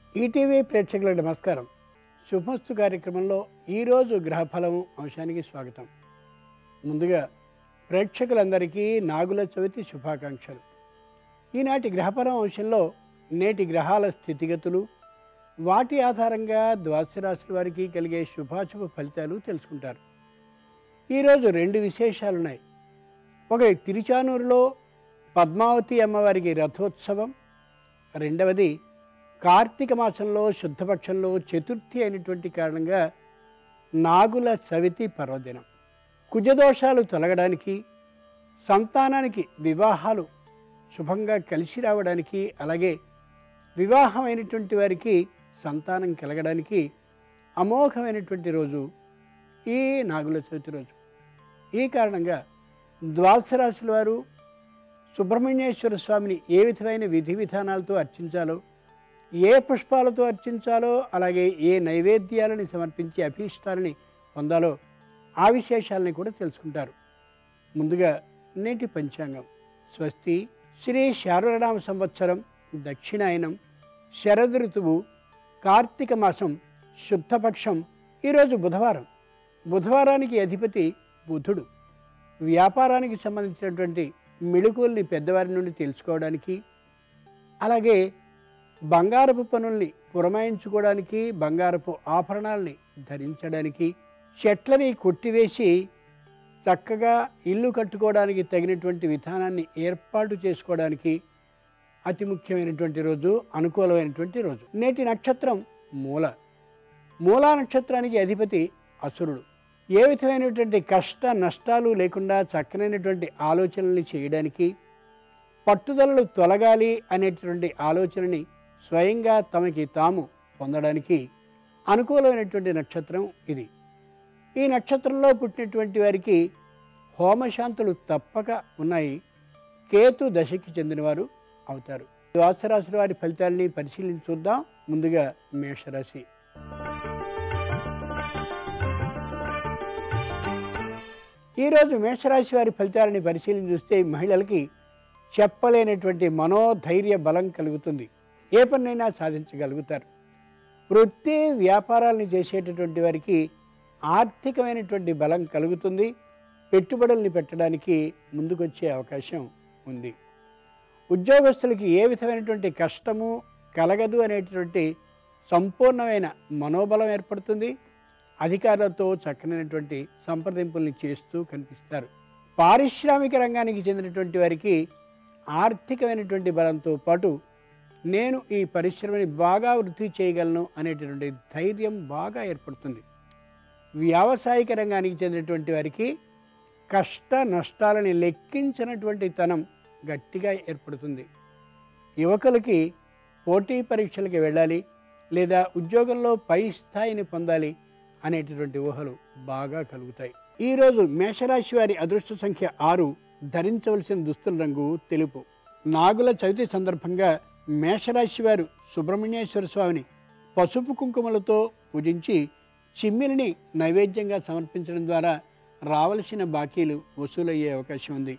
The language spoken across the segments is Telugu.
ఈటీవీ ప్రేక్షకులకు నమస్కారం శుభమస్తు కార్యక్రమంలో ఈరోజు గ్రహఫలం అంశానికి స్వాగతం ముందుగా ప్రేక్షకులందరికీ నాగుల చవితి శుభాకాంక్షలు ఈనాటి గ్రహఫలం అంశంలో నేటి గ్రహాల స్థితిగతులు వాటి ఆధారంగా ద్వాదశ రాశుల వారికి కలిగే శుభాశుభ ఫలితాలు తెలుసుకుంటారు ఈరోజు రెండు విశేషాలున్నాయి ఒక తిరుచానూరులో పద్మావతి అమ్మవారికి రథోత్సవం రెండవది కార్తీక మాసంలో శుద్ధపక్షంలో చతుర్థి అయినటువంటి కారణంగా నాగుల సవితి పర్వదినం కుజదోషాలు తొలగడానికి సంతానానికి వివాహాలు శుభంగా కలిసి రావడానికి అలాగే వివాహమైనటువంటి వారికి సంతానం కలగడానికి అమోఘమైనటువంటి రోజు ఈ నాగుల చవితి రోజు ఈ కారణంగా ద్వాదశ రాశుల వారు సుబ్రహ్మణ్యేశ్వర స్వామిని ఏ విధమైన విధి విధానాలతో అర్చించాలో ఏ పుష్పాలతో అర్చించాలో అలాగే ఏ నైవేద్యాలని సమర్పించి అభీష్టాలని పొందాలో ఆ విశేషాలని కూడా తెలుసుకుంటారు ముందుగా నేటి పంచాంగం స్వస్తి శ్రీ శారదనామ సంవత్సరం దక్షిణాయనం శరద్ ఋతువు కార్తీక మాసం శుద్ధపక్షం ఈరోజు బుధవారం బుధవారానికి అధిపతి బుధుడు వ్యాపారానికి సంబంధించినటువంటి మెళుకువల్ని పెద్దవారి నుండి తెలుసుకోవడానికి అలాగే బంగారపు పనుల్ని పురమాయించుకోవడానికి బంగారపు ఆభరణాలని ధరించడానికి చెట్లని కొట్టివేసి చక్కగా ఇల్లు కట్టుకోవడానికి తగినటువంటి విధానాన్ని ఏర్పాటు చేసుకోవడానికి అతి ముఖ్యమైనటువంటి రోజు అనుకూలమైనటువంటి రోజు నేటి నక్షత్రం మూల మూలా నక్షత్రానికి అధిపతి అసురుడు ఏ విధమైనటువంటి కష్ట నష్టాలు లేకుండా చక్కనైనటువంటి ఆలోచనల్ని చేయడానికి పట్టుదలలు తొలగాలి అనేటువంటి ఆలోచనని స్వయంగా తమకి తాము పొందడానికి అనుకూలమైనటువంటి నక్షత్రం ఇది ఈ నక్షత్రంలో పుట్టినటువంటి వారికి హోమశాంతులు తప్పక ఉన్నాయి కేతు దశకి చెందినవారు అవుతారు ద్వాసరాశుల వారి ఫలితాలని పరిశీలించి చూద్దాం ముందుగా మేషరాశి ఈరోజు మేషరాశి వారి ఫలితాలని పరిశీలించి చూస్తే మహిళలకి చెప్పలేనటువంటి మనోధైర్య బలం కలుగుతుంది ఏ పనైనా సాధించగలుగుతారు వృత్తి వ్యాపారాలను చేసేటటువంటి వారికి ఆర్థికమైనటువంటి బలం కలుగుతుంది పెట్టుబడుల్ని పెట్టడానికి ముందుకొచ్చే అవకాశం ఉంది ఉద్యోగస్తులకి ఏ విధమైనటువంటి కష్టము కలగదు అనేటువంటి సంపూర్ణమైన మనోబలం ఏర్పడుతుంది అధికారులతో చక్కనైనటువంటి సంప్రదింపుల్ని చేస్తూ కనిపిస్తారు పారిశ్రామిక రంగానికి చెందినటువంటి వారికి ఆర్థికమైనటువంటి బలంతో పాటు నేను ఈ పరిశ్రమని బాగా వృద్ధి చేయగలను అనేటటువంటి ధైర్యం బాగా ఏర్పడుతుంది వ్యావసాయిక రంగానికి చెందినటువంటి వారికి కష్ట నష్టాలని లెక్కించినటువంటి తనం గట్టిగా ఏర్పడుతుంది యువకులకి పోటీ పరీక్షలకి వెళ్ళాలి లేదా ఉద్యోగంలో పై స్థాయిని పొందాలి అనేటటువంటి ఊహలు బాగా కలుగుతాయి ఈరోజు మేషరాశి వారి అదృష్ట సంఖ్య ఆరు ధరించవలసిన దుస్తుల రంగు తెలుపు నాగుల చవితి సందర్భంగా మేషరాశి వారు సుబ్రహ్మణ్యేశ్వర స్వామిని పసుపు కుంకుమలతో పూజించి చిమ్మిలిని నైవేద్యంగా సమర్పించడం ద్వారా రావలసిన బాకీలు వసూలయ్యే అవకాశం ఉంది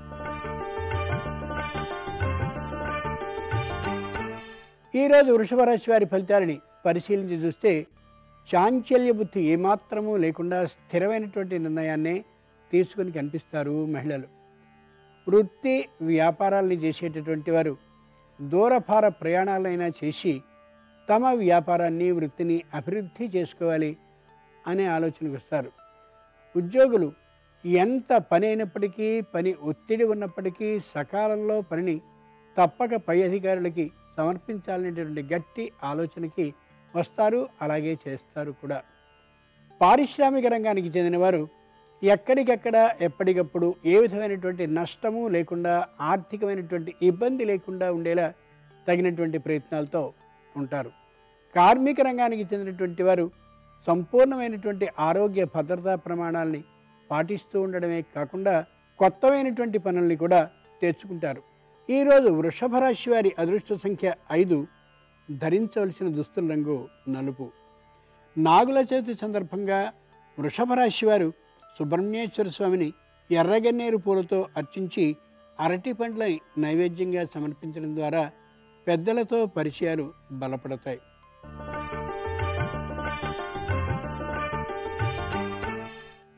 ఈరోజు వృషభ రాశి వారి ఫలితాలని పరిశీలించి చూస్తే చాంచల్య బుద్ధి ఏమాత్రము లేకుండా స్థిరమైనటువంటి నిర్ణయాన్నే తీసుకుని కనిపిస్తారు మహిళలు వృత్తి వ్యాపారాల్ని చేసేటటువంటి వారు దూరభార ప్రయాణాలైనా చేసి తమ వ్యాపారాన్ని వృత్తిని అభివృద్ధి చేసుకోవాలి అనే ఆలోచనకు వస్తారు ఉద్యోగులు ఎంత పని అయినప్పటికీ పని ఒత్తిడి ఉన్నప్పటికీ సకాలంలో పనిని తప్పక పై అధికారులకి సమర్పించాలనేటువంటి గట్టి ఆలోచనకి వస్తారు అలాగే చేస్తారు కూడా పారిశ్రామిక రంగానికి చెందినవారు ఎక్కడికక్కడ ఎప్పటికప్పుడు ఏ విధమైనటువంటి నష్టము లేకుండా ఆర్థికమైనటువంటి ఇబ్బంది లేకుండా ఉండేలా తగినటువంటి ప్రయత్నాలతో ఉంటారు కార్మిక రంగానికి చెందినటువంటి వారు సంపూర్ణమైనటువంటి ఆరోగ్య భద్రతా ప్రమాణాలని పాటిస్తూ ఉండడమే కాకుండా కొత్తమైనటువంటి పనుల్ని కూడా తెచ్చుకుంటారు ఈరోజు వృషభ రాశి వారి అదృష్ట సంఖ్య ఐదు ధరించవలసిన దుస్తుల రంగు నలుపు నాగుల చవితి సందర్భంగా వృషభ రాశి వారు సుబ్రహ్మణ్యేశ్వర స్వామిని ఎర్రగన్నేరు పూలతో అర్చించి అరటి పండ్లని నైవేద్యంగా సమర్పించడం ద్వారా పెద్దలతో పరిచయాలు బలపడతాయి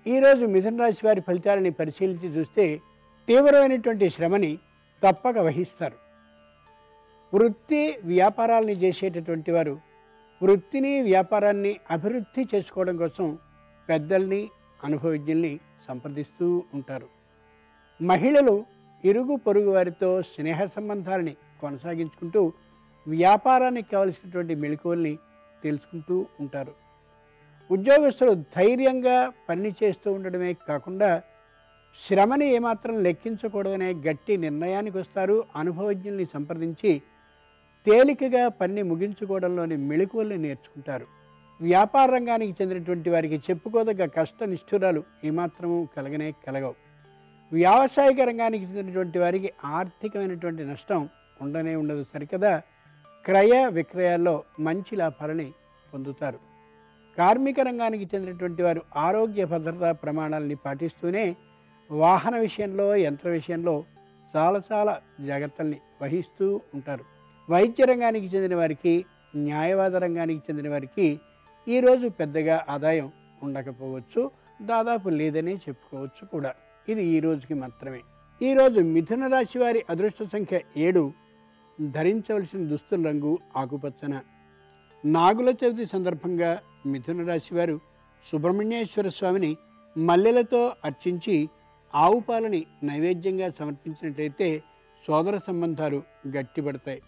ఈరోజు మిథున రాశి వారి ఫలితాలని పరిశీలించి చూస్తే తీవ్రమైనటువంటి శ్రమని తప్పక వహిస్తారు వృత్తి వ్యాపారాలని చేసేటటువంటి వారు వృత్తిని వ్యాపారాన్ని అభివృద్ధి చేసుకోవడం కోసం పెద్దల్ని అనుభవజ్ఞుల్ని సంప్రదిస్తూ ఉంటారు మహిళలు ఇరుగు పొరుగు వారితో స్నేహ సంబంధాలని కొనసాగించుకుంటూ వ్యాపారానికి కావలసినటువంటి మెళుకువల్ని తెలుసుకుంటూ ఉంటారు ఉద్యోగస్తులు ధైర్యంగా పని చేస్తూ ఉండడమే కాకుండా శ్రమని ఏమాత్రం లెక్కించకూడదనే గట్టి నిర్ణయానికి వస్తారు అనుభవజ్ఞుల్ని సంప్రదించి తేలికగా పని ముగించుకోవడంలోని మెళుకువల్ని నేర్చుకుంటారు వ్యాపార రంగానికి చెందినటువంటి వారికి చెప్పుకోదగ్గ కష్ట నిష్ఠురాలు ఏమాత్రము కలగనే కలగవు వ్యావసాయిక రంగానికి చెందినటువంటి వారికి ఆర్థికమైనటువంటి నష్టం ఉండనే ఉండదు సరికదా క్రయ విక్రయాల్లో మంచి లాభాలని పొందుతారు కార్మిక రంగానికి చెందినటువంటి వారు ఆరోగ్య భద్రతా ప్రమాణాలని పాటిస్తూనే వాహన విషయంలో యంత్ర విషయంలో చాలా చాలా జాగ్రత్తల్ని వహిస్తూ ఉంటారు వైద్య రంగానికి చెందిన వారికి న్యాయవాద రంగానికి చెందిన వారికి ఈరోజు పెద్దగా ఆదాయం ఉండకపోవచ్చు దాదాపు లేదనే చెప్పుకోవచ్చు కూడా ఇది ఈ రోజుకి మాత్రమే ఈరోజు మిథున రాశి వారి అదృష్ట సంఖ్య ఏడు ధరించవలసిన దుస్తుల రంగు ఆకుపచ్చన నాగుల చవితి సందర్భంగా మిథున రాశి వారు సుబ్రహ్మణ్యేశ్వర స్వామిని మల్లెలతో అర్చించి ఆవు పాలని నైవేద్యంగా సమర్పించినట్లయితే సోదర సంబంధాలు గట్టిపడతాయి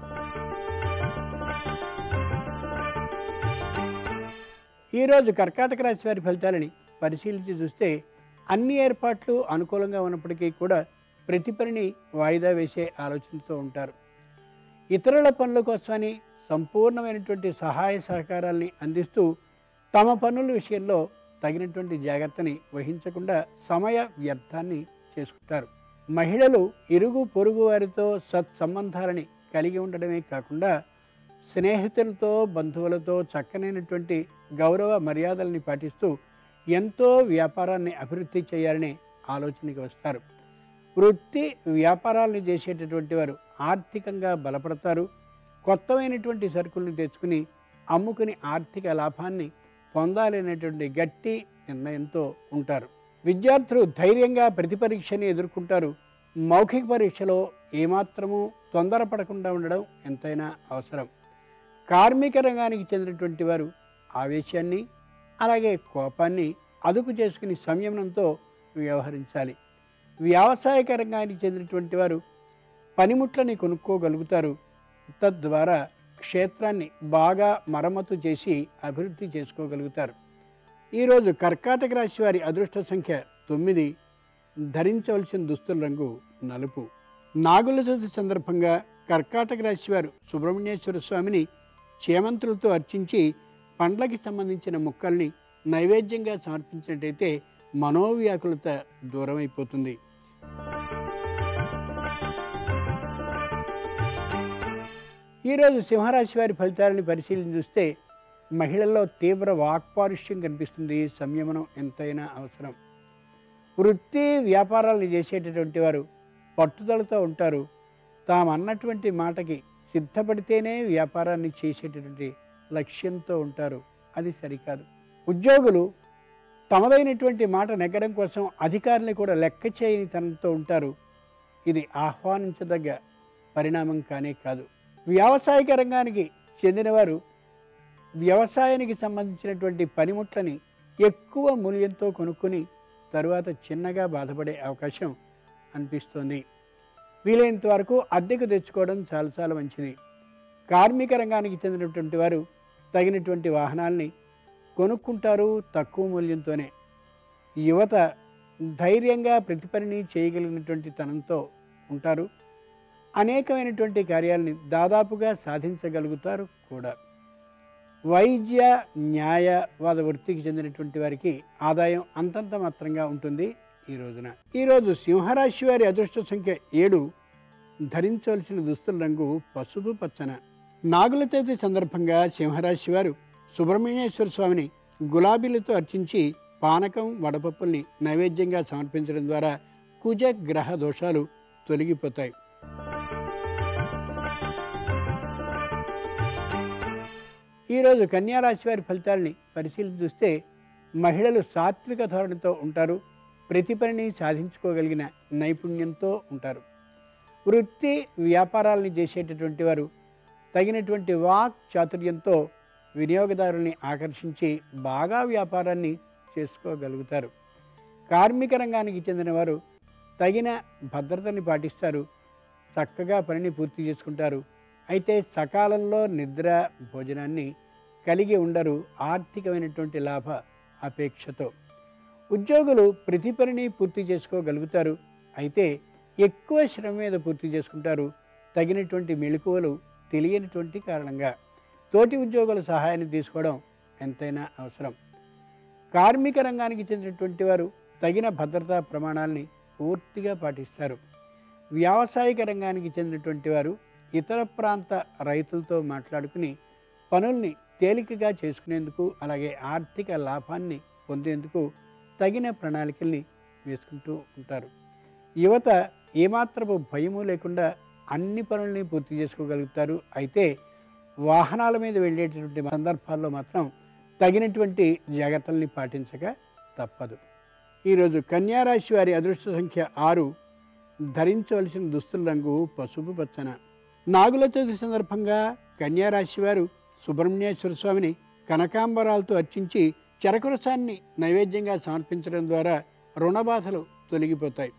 ఈరోజు కర్కాటక రాశి వారి ఫలితాలని పరిశీలించి చూస్తే అన్ని ఏర్పాట్లు అనుకూలంగా ఉన్నప్పటికీ కూడా ప్రతి పనిని వాయిదా వేసే ఆలోచనతో ఉంటారు ఇతరుల పనుల కోసమని సంపూర్ణమైనటువంటి సహాయ సహకారాల్ని అందిస్తూ తమ పనుల విషయంలో తగినటువంటి జాగ్రత్తని వహించకుండా సమయ వ్యర్థాన్ని చేసుకుంటారు మహిళలు ఇరుగు పొరుగు వారితో సత్సంబంధాలని కలిగి ఉండడమే కాకుండా స్నేహితులతో బంధువులతో చక్కనైనటువంటి గౌరవ మర్యాదల్ని పాటిస్తూ ఎంతో వ్యాపారాన్ని అభివృద్ధి చేయాలనే ఆలోచనకి వస్తారు వృత్తి వ్యాపారాలను చేసేటటువంటి వారు ఆర్థికంగా బలపడతారు కొత్తమైనటువంటి సరుకులను తెచ్చుకుని అమ్ముకుని ఆర్థిక లాభాన్ని పొందాలనేటువంటి గట్టి నిర్ణయంతో ఉంటారు విద్యార్థులు ధైర్యంగా ప్రతి పరీక్షని ఎదుర్కొంటారు మౌఖిక పరీక్షలో ఏమాత్రము తొందరపడకుండా ఉండడం ఎంతైనా అవసరం కార్మిక రంగానికి చెందినటువంటి వారు ఆవేశాన్ని అలాగే కోపాన్ని అదుపు చేసుకుని సంయమనంతో వ్యవహరించాలి వ్యావసాయక రంగానికి చెందినటువంటి వారు పనిముట్లని కొనుక్కోగలుగుతారు తద్వారా క్షేత్రాన్ని బాగా మరమ్మతు చేసి అభివృద్ధి చేసుకోగలుగుతారు ఈరోజు కర్కాటక రాశి వారి అదృష్ట సంఖ్య తొమ్మిది ధరించవలసిన దుస్తుల రంగు నలుపు నాగుల చవితి సందర్భంగా కర్కాటక రాశి వారు సుబ్రహ్మణ్యేశ్వర స్వామిని చేమంతులతో అర్చించి పండ్లకి సంబంధించిన ముక్కల్ని నైవేద్యంగా సమర్పించినట్టయితే మనోవ్యాకులత దూరమైపోతుంది ఈరోజు సింహరాశి వారి ఫలితాలను పరిశీలన చూస్తే మహిళల్లో తీవ్ర వాక్పారుష్యం కనిపిస్తుంది సంయమనం ఎంతైనా అవసరం వృత్తి వ్యాపారాలను చేసేటటువంటి వారు పట్టుదలతో ఉంటారు తాము అన్నటువంటి మాటకి సిద్ధపడితేనే వ్యాపారాన్ని చేసేటటువంటి లక్ష్యంతో ఉంటారు అది సరికాదు ఉద్యోగులు తమదైనటువంటి మాట నెగ్గడం కోసం అధికారులు కూడా లెక్క చేయని తనంతో ఉంటారు ఇది ఆహ్వానించదగ్గ పరిణామం కానే కాదు వ్యావసాయిక రంగానికి చెందినవారు వ్యవసాయానికి సంబంధించినటువంటి పనిముట్లని ఎక్కువ మూల్యంతో కొనుక్కొని తరువాత చిన్నగా బాధపడే అవకాశం అనిపిస్తుంది వీలైనంత వరకు అద్దెకు తెచ్చుకోవడం చాలా చాలా మంచిది కార్మిక రంగానికి చెందినటువంటి వారు తగినటువంటి వాహనాల్ని కొనుక్కుంటారు తక్కువ మూల్యంతోనే యువత ధైర్యంగా ప్రతి పనిని చేయగలిగినటువంటి తనంతో ఉంటారు అనేకమైనటువంటి కార్యాలని దాదాపుగా సాధించగలుగుతారు కూడా వైద్య న్యాయవాద వృత్తికి చెందినటువంటి వారికి ఆదాయం అంతంత మాత్రంగా ఉంటుంది ఈ రోజున ఈరోజు సింహరాశి వారి అదృష్ట సంఖ్య ఏడు ధరించవలసిన దుస్తుల రంగు పసుపు పచ్చన నాగుల చవితి సందర్భంగా సింహరాశి వారు సుబ్రహ్మణ్యేశ్వర స్వామిని గులాబీలతో అర్చించి పానకం వడపప్పుల్ని నైవేద్యంగా సమర్పించడం ద్వారా కుజ గ్రహ దోషాలు తొలగిపోతాయి ఈరోజు కన్యారాశి వారి ఫలితాలని పరిశీలన చూస్తే మహిళలు సాత్విక ధోరణితో ఉంటారు ప్రతి పనిని సాధించుకోగలిగిన నైపుణ్యంతో ఉంటారు వృత్తి వ్యాపారాలని చేసేటటువంటి వారు తగినటువంటి వాక్ చాతుర్యంతో వినియోగదారుల్ని ఆకర్షించి బాగా వ్యాపారాన్ని చేసుకోగలుగుతారు కార్మిక రంగానికి చెందినవారు తగిన భద్రతని పాటిస్తారు చక్కగా పనిని పూర్తి చేసుకుంటారు అయితే సకాలంలో నిద్ర భోజనాన్ని కలిగి ఉండరు ఆర్థికమైనటువంటి లాభ అపేక్షతో ఉద్యోగులు ప్రతి పనిని పూర్తి చేసుకోగలుగుతారు అయితే ఎక్కువ శ్రమ మీద పూర్తి చేసుకుంటారు తగినటువంటి మెళుకువలు తెలియనటువంటి కారణంగా తోటి ఉద్యోగుల సహాయాన్ని తీసుకోవడం ఎంతైనా అవసరం కార్మిక రంగానికి చెందినటువంటి వారు తగిన భద్రతా ప్రమాణాలని పూర్తిగా పాటిస్తారు వ్యావసాయిక రంగానికి చెందినటువంటి వారు ఇతర ప్రాంత రైతులతో మాట్లాడుకుని పనుల్ని తేలికగా చేసుకునేందుకు అలాగే ఆర్థిక లాభాన్ని పొందేందుకు తగిన ప్రణాళికల్ని వేసుకుంటూ ఉంటారు యువత ఏమాత్రపు భయము లేకుండా అన్ని పనుల్ని పూర్తి చేసుకోగలుగుతారు అయితే వాహనాల మీద వెళ్ళేటటువంటి సందర్భాల్లో మాత్రం తగినటువంటి జాగ్రత్తల్ని పాటించక తప్పదు ఈరోజు కన్యారాశి వారి అదృష్ట సంఖ్య ఆరు ధరించవలసిన దుస్తుల రంగు పసుపు పచ్చన నాగుల చవితి సందర్భంగా కన్యారాశి వారు సుబ్రహ్మణ్యేశ్వర స్వామిని కనకాంబరాలతో అర్చించి చెరకురసాన్ని నైవేద్యంగా సమర్పించడం ద్వారా రుణబాధలు తొలగిపోతాయి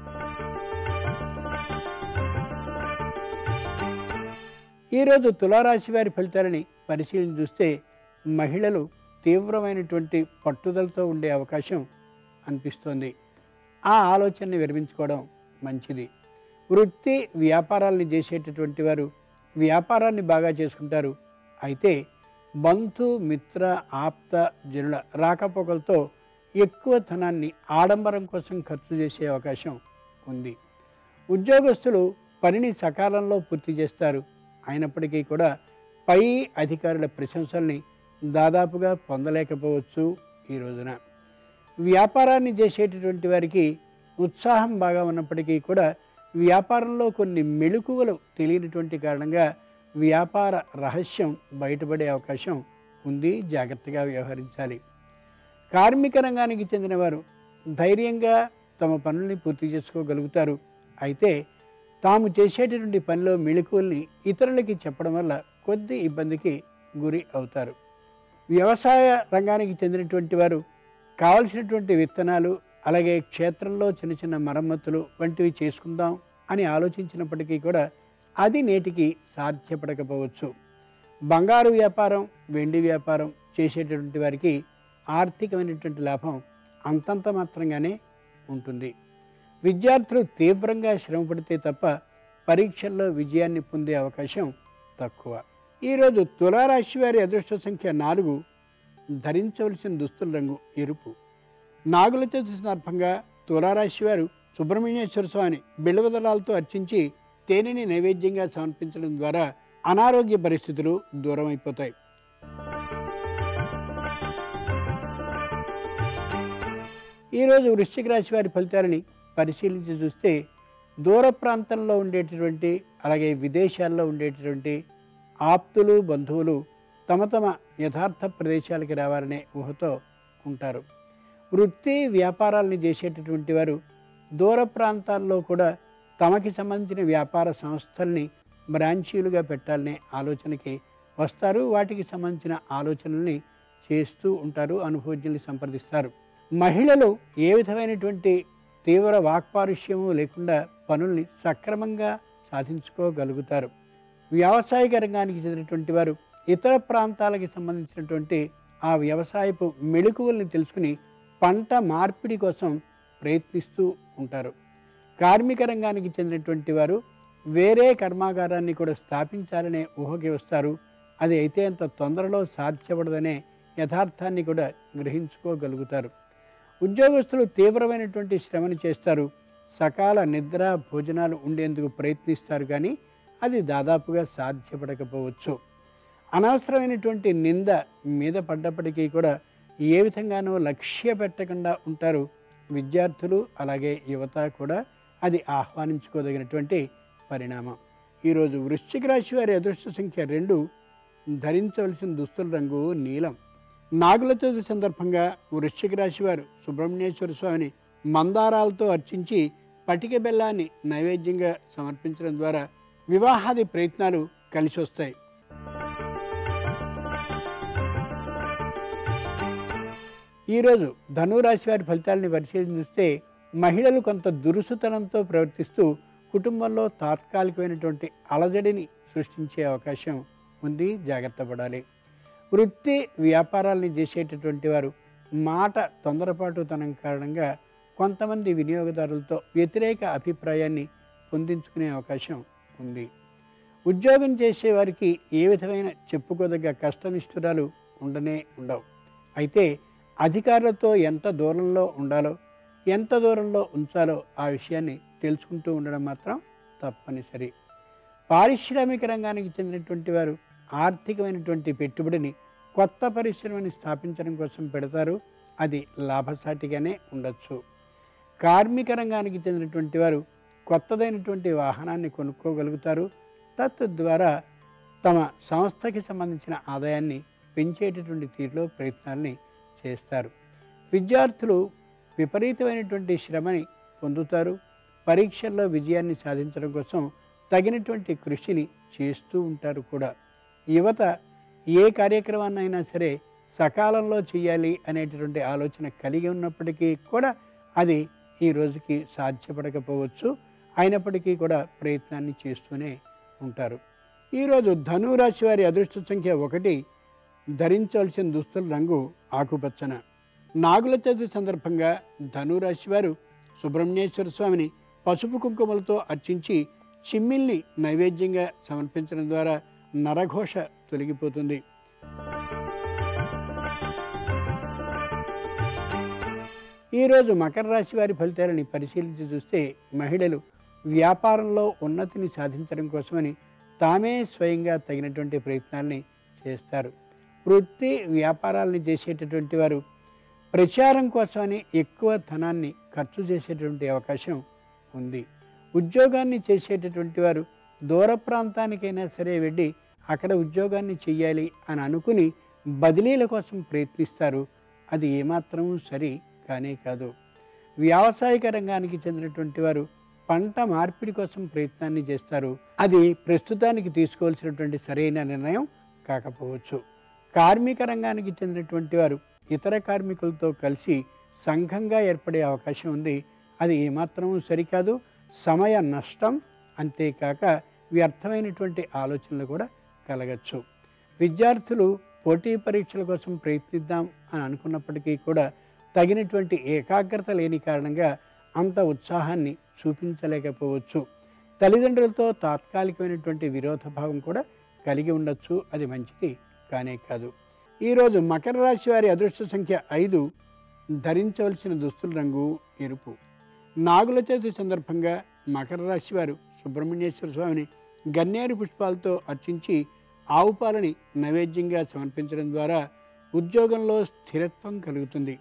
ఈరోజు తులారాశి వారి ఫలితాలని పరిశీలన చూస్తే మహిళలు తీవ్రమైనటువంటి పట్టుదలతో ఉండే అవకాశం అనిపిస్తోంది ఆ ఆలోచనని విరమించుకోవడం మంచిది వృత్తి వ్యాపారాలని చేసేటటువంటి వారు వ్యాపారాన్ని బాగా చేసుకుంటారు అయితే బంధు మిత్ర ఆప్త జనుల రాకపోకలతో ఎక్కువ ధనాన్ని ఆడంబరం కోసం ఖర్చు చేసే అవకాశం ఉంది ఉద్యోగస్తులు పనిని సకాలంలో పూర్తి చేస్తారు అయినప్పటికీ కూడా పై అధికారుల ప్రశంసల్ని దాదాపుగా పొందలేకపోవచ్చు ఈ రోజున వ్యాపారాన్ని చేసేటటువంటి వారికి ఉత్సాహం బాగా ఉన్నప్పటికీ కూడా వ్యాపారంలో కొన్ని మెళుకువలు తెలియనటువంటి కారణంగా వ్యాపార రహస్యం బయటపడే అవకాశం ఉంది జాగ్రత్తగా వ్యవహరించాలి కార్మిక రంగానికి చెందినవారు ధైర్యంగా తమ పనుల్ని పూర్తి చేసుకోగలుగుతారు అయితే తాము చేసేటటువంటి పనిలో మెళుకువల్ని ఇతరులకి చెప్పడం వల్ల కొద్ది ఇబ్బందికి గురి అవుతారు వ్యవసాయ రంగానికి చెందినటువంటి వారు కావలసినటువంటి విత్తనాలు అలాగే క్షేత్రంలో చిన్న చిన్న మరమ్మతులు వంటివి చేసుకుందాం అని ఆలోచించినప్పటికీ కూడా అది నేటికి సాధ్యపడకపోవచ్చు బంగారు వ్యాపారం వెండి వ్యాపారం చేసేటటువంటి వారికి ఆర్థికమైనటువంటి లాభం అంతంత మాత్రంగానే ఉంటుంది విద్యార్థులు తీవ్రంగా శ్రమపడితే తప్ప పరీక్షల్లో విజయాన్ని పొందే అవకాశం తక్కువ ఈరోజు తులారాశి వారి అదృష్ట సంఖ్య నాలుగు ధరించవలసిన దుస్తుల రంగు ఎరుపు నాగుల చతుర్థి సందర్భంగా తులారాశి వారు సుబ్రహ్మణ్యేశ్వర స్వామిని బిళ్ళవదలాలతో అర్చించి తేనెని నైవేద్యంగా సమర్పించడం ద్వారా అనారోగ్య పరిస్థితులు దూరం అయిపోతాయి ఈరోజు వృశ్చిక రాశి వారి ఫలితాలని పరిశీలించి చూస్తే దూర ప్రాంతంలో ఉండేటటువంటి అలాగే విదేశాల్లో ఉండేటటువంటి ఆప్తులు బంధువులు తమ తమ యథార్థ ప్రదేశాలకి రావాలనే ఊహతో ఉంటారు వృత్తి వ్యాపారాలని చేసేటటువంటి వారు దూర ప్రాంతాల్లో కూడా తమకి సంబంధించిన వ్యాపార సంస్థల్ని బ్రాంచీలుగా పెట్టాలనే ఆలోచనకి వస్తారు వాటికి సంబంధించిన ఆలోచనల్ని చేస్తూ ఉంటారు అనుభవజ్ఞుల్ని సంప్రదిస్తారు మహిళలు ఏ విధమైనటువంటి తీవ్ర వాక్పారుష్యము లేకుండా పనుల్ని సక్రమంగా సాధించుకోగలుగుతారు వ్యావసాయిక రంగానికి చెందినటువంటి వారు ఇతర ప్రాంతాలకి సంబంధించినటువంటి ఆ వ్యవసాయపు మెళుకువల్ని తెలుసుకుని పంట మార్పిడి కోసం ప్రయత్నిస్తూ ఉంటారు కార్మిక రంగానికి చెందినటువంటి వారు వేరే కర్మాగారాన్ని కూడా స్థాపించాలనే ఊహకి వస్తారు అది అయితే అంత తొందరలో సాధ్యపడదనే యథార్థాన్ని కూడా గ్రహించుకోగలుగుతారు ఉద్యోగస్తులు తీవ్రమైనటువంటి శ్రమని చేస్తారు సకాల నిద్ర భోజనాలు ఉండేందుకు ప్రయత్నిస్తారు కానీ అది దాదాపుగా సాధ్యపడకపోవచ్చు అనవసరమైనటువంటి నింద మీద పడ్డప్పటికీ కూడా ఏ విధంగానూ లక్ష్య పెట్టకుండా ఉంటారు విద్యార్థులు అలాగే యువత కూడా అది ఆహ్వానించుకోదగినటువంటి పరిణామం ఈరోజు వృశ్చిక రాశి వారి అదృష్ట సంఖ్య రెండు ధరించవలసిన దుస్తుల రంగు నీలం నాగుల చవితి సందర్భంగా వృశ్చిక రాశి వారు సుబ్రహ్మణ్యేశ్వర స్వామిని మందారాలతో అర్చించి పటిక బెల్లాన్ని నైవేద్యంగా సమర్పించడం ద్వారా వివాహాది ప్రయత్నాలు కలిసి వస్తాయి ఈరోజు ధనురాశి వారి ఫలితాలని పరిశీలన చూస్తే మహిళలు కొంత దురుసుతనంతో ప్రవర్తిస్తూ కుటుంబంలో తాత్కాలికమైనటువంటి అలజడిని సృష్టించే అవకాశం ఉంది జాగ్రత్త పడాలి వృత్తి వ్యాపారాల్ని చేసేటటువంటి వారు మాట తొందరపాటుతనం కారణంగా కొంతమంది వినియోగదారులతో వ్యతిరేక అభిప్రాయాన్ని పొందించుకునే అవకాశం ఉంది ఉద్యోగం చేసే వారికి ఏ విధమైన చెప్పుకోదగ్గ కష్టనిష్ఠురాలు ఉండనే ఉండవు అయితే అధికారులతో ఎంత దూరంలో ఉండాలో ఎంత దూరంలో ఉంచాలో ఆ విషయాన్ని తెలుసుకుంటూ ఉండడం మాత్రం తప్పనిసరి పారిశ్రామిక రంగానికి చెందినటువంటి వారు ఆర్థికమైనటువంటి పెట్టుబడిని కొత్త పరిశ్రమని స్థాపించడం కోసం పెడతారు అది లాభసాటిగానే ఉండొచ్చు కార్మిక రంగానికి చెందినటువంటి వారు కొత్తదైనటువంటి వాహనాన్ని కొనుక్కోగలుగుతారు తద్వారా తమ సంస్థకి సంబంధించిన ఆదాయాన్ని పెంచేటటువంటి తీరులో ప్రయత్నాల్ని చేస్తారు విద్యార్థులు విపరీతమైనటువంటి శ్రమని పొందుతారు పరీక్షల్లో విజయాన్ని సాధించడం కోసం తగినటువంటి కృషిని చేస్తూ ఉంటారు కూడా యువత ఏ కార్యక్రమాన్నైనా సరే సకాలంలో చేయాలి అనేటటువంటి ఆలోచన కలిగి ఉన్నప్పటికీ కూడా అది ఈ రోజుకి సాధ్యపడకపోవచ్చు అయినప్పటికీ కూడా ప్రయత్నాన్ని చేస్తూనే ఉంటారు ఈరోజు ధనురాశి వారి అదృష్ట సంఖ్య ఒకటి ధరించవలసిన దుస్తుల రంగు ఆకుపచ్చన నాగుల చవితి సందర్భంగా ధనురాశి వారు సుబ్రహ్మణ్యేశ్వర స్వామిని పసుపు కుంకుమలతో అర్చించి చిమ్మిల్ని నైవేద్యంగా సమర్పించడం ద్వారా నరఘోష తొలగిపోతుంది ఈరోజు మకర రాశి వారి ఫలితాలని పరిశీలించి చూస్తే మహిళలు వ్యాపారంలో ఉన్నతిని సాధించడం కోసమని తామే స్వయంగా తగినటువంటి ప్రయత్నాల్ని చేస్తారు వృత్తి వ్యాపారాలని చేసేటటువంటి వారు ప్రచారం కోసమని ఎక్కువ ధనాన్ని ఖర్చు చేసేటువంటి అవకాశం ఉంది ఉద్యోగాన్ని చేసేటటువంటి వారు దూర ప్రాంతానికైనా సరే వెళ్ళి అక్కడ ఉద్యోగాన్ని చెయ్యాలి అని అనుకుని బదిలీల కోసం ప్రయత్నిస్తారు అది ఏమాత్రం సరి కానే కాదు వ్యావసాయిక రంగానికి చెందినటువంటి వారు పంట మార్పిడి కోసం ప్రయత్నాన్ని చేస్తారు అది ప్రస్తుతానికి తీసుకోవాల్సినటువంటి సరైన నిర్ణయం కాకపోవచ్చు కార్మిక రంగానికి చెందినటువంటి వారు ఇతర కార్మికులతో కలిసి సంఘంగా ఏర్పడే అవకాశం ఉంది అది ఏమాత్రం సరికాదు సమయ నష్టం అంతేకాక వ్యర్థమైనటువంటి ఆలోచనలు కూడా కలగచ్చు విద్యార్థులు పోటీ పరీక్షల కోసం ప్రయత్నిద్దాం అని అనుకున్నప్పటికీ కూడా తగినటువంటి ఏకాగ్రత లేని కారణంగా అంత ఉత్సాహాన్ని చూపించలేకపోవచ్చు తల్లిదండ్రులతో తాత్కాలికమైనటువంటి విరోధభావం కూడా కలిగి ఉండొచ్చు అది మంచిది కానే కాదు ఈరోజు మకర రాశి వారి అదృష్ట సంఖ్య ఐదు ధరించవలసిన దుస్తుల రంగు ఎరుపు నాగుల చవితి సందర్భంగా మకర రాశి వారు సుబ్రహ్మణ్యేశ్వర స్వామిని గన్నేరు పుష్పాలతో అర్చించి ఆవు పాలని నైవేద్యంగా సమర్పించడం ద్వారా ఉద్యోగంలో స్థిరత్వం కలుగుతుంది